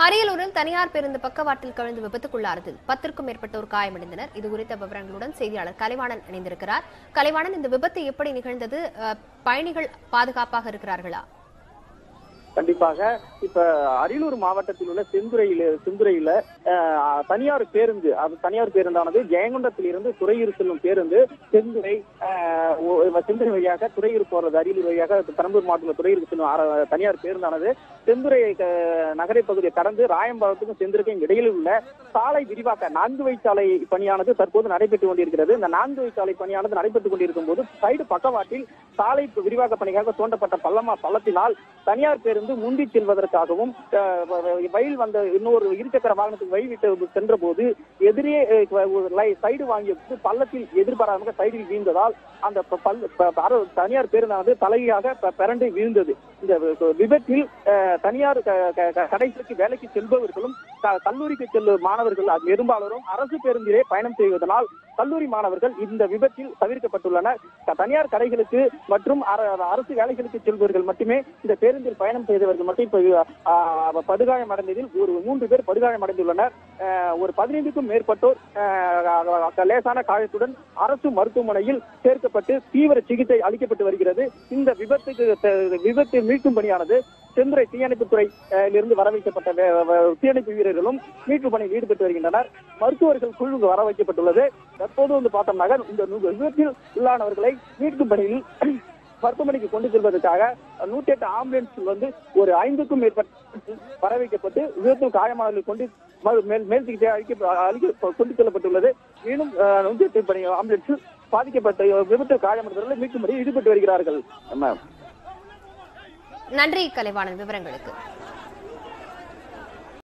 அரியலூரில் தனியார் பேருந்து பக்கவாட்டில் கவிழ்ந்து விபத்துக்குள்ளானதில் பத்திற்கும் மேற்பட்டோர் காயமடைந்தனர் இது குறித்த விவரங்களுடன் செய்தியாளர் கலைவாணன் இணைந்திருக்கிறார் கலைவாணன் இந்த விபத்து எப்படி நிகழ்ந்தது அஹ், பயணிகள் பாதுகாப்பாக இருக்கிறார்களா கண்டிப்பாக இப்ப அரியலூர் மாவட்டத்தில் உள்ள செந்துறையில செந்துறையில அஹ், தனியார் பேருந்து அது தனியார் பேருந்தானது ஜெயங்கொண்டத்தில் இருந்து துறையூர் செல்லும் பேருந்து செந்துறை அஹ், ஒ- செந்துறை வழியாக துறையூர் போறது அரியலூர் வழியாக பெரம்பலூர் மாவட்டத்தில் துறையூருக்கு செல்லும் அர- தனியார் பேருந்தானது செந்துறை அஹ், நகரை பகுதியை கடந்து ராயம்பாளத்துக்கும் செந்துறைக்கும் இடையில் உள்ள சாலை விரிவாக்க நான்கு வழிச்சாலை பணியானது தற்போது நடைபெற்றுக் கொண்டிருக்கிறது இந்த நான்கு வழிச்சாலை பணியானது நடைபெற்றுக் கொண்டிருக்கும் போது சைடு பக்கவாட்டில் சாலை விரிவாக்க பணிக்காக தோண்டப்பட்ட பள்ளமா பள்ளத்தினால் தனியார் பேருந்து முந்தி செல்வதற்காகவும் அஹ், வ- வ- வயல் வந்த இன்னொரு இருசக்கர வாகனத்துக்கு வழிவிட்டு சென்ற போது எதிரே அஹ், ஒரு லை- சைடு வாங்கிய போது பள்ளத்தில் எதிர்பாராக சைடில் வீழ்ந்ததால் அந்த ப- பல்ல- ப- ப- தனியார் பேருந்தானது தலையாக ப- பிறண்டு வீழ்ந்தது இந்த வி- விபத்தில் அஹ், தனியார் க- க- க- கடைகளுக்கு வேலைக்கு செல்பவர்களும் க- கல்லூரிக்கு செல்லும் மாணவர்கள் அது பெரும்பாலரும் அரசு பேருந்திலே பயணம் செய்வதனால் கல்லூரி மாணவர்கள் இந்த விபத்தில் தவிர்க்கப்பட்டுள்ளனர் த- தனியார் கடைகளுக்கு மற்றும் அர- அரசு வேலைகளுக்கு செல்பவர்கள் மட்டுமே இந்த பேருந்தில் பயணம் செய்தவர்கள் மட்டும் இப்ப ஆஹ், படுகாயம் அடைந்ததில் ஒரு மூன்று பேர் படுகாயம் அடைந்துள்ளனர் ஆஹ், ஒரு பதினைந்துக்கும் மேற்பட்டோர் ஆஹ், லேசான காயத்துடன் அரசு மருத்துவமனையில் சேர்க்கப்பட்டு தீவிர சிகிச்சை அளிக்கப்பட்டு வருகிறது இந்த விபத்துக்கு த- விபத்து மீட்கும் பணியானது செந்துறை தீயணைப்புத்துறை அஹ், இருந்து வர வைக்கப்பட்ட வே- வ- தீயணைப்பு வீரர்களும் மீட்பு பணியில் ஈடுபட்டு வருகின்றனர் மருத்துவர்கள் குழு வர வைக்கப்பட்டுள்ளது தற்போது வந்து பார்த்தோம்னாக்க இந்த நு- விபத்தில் உள்ளானவர்களை மீட்கும் பணியில் மருத்துவமனைக்கு கொண்டு செல்வதற்காக நூத்தி எட்டு ஆம்புலன்ஸ் வந்து ஒரு ஐந்துக்கும் மேற்பட்ட வர வைக்கப்பட்டு விபத்தில் காயமானவர்களை கொண்டு ம- மேல் மேல் சிகிச்சை அளிக்க அளிக்க கொண்டு செல்லப்பட்டுள்ளது மேலும் அஹ், நூத்தி எட்டு பணி ஆம்புலன்ஸ் பாதிக்கப்பட்ட விபத்தில் காயமடைந்தவர்களை மீட்கும் பணியில் ஈடுபட்டு வருகிறார்கள் மேம் நன்றி கலைவாணன் விவரங்களுக்கு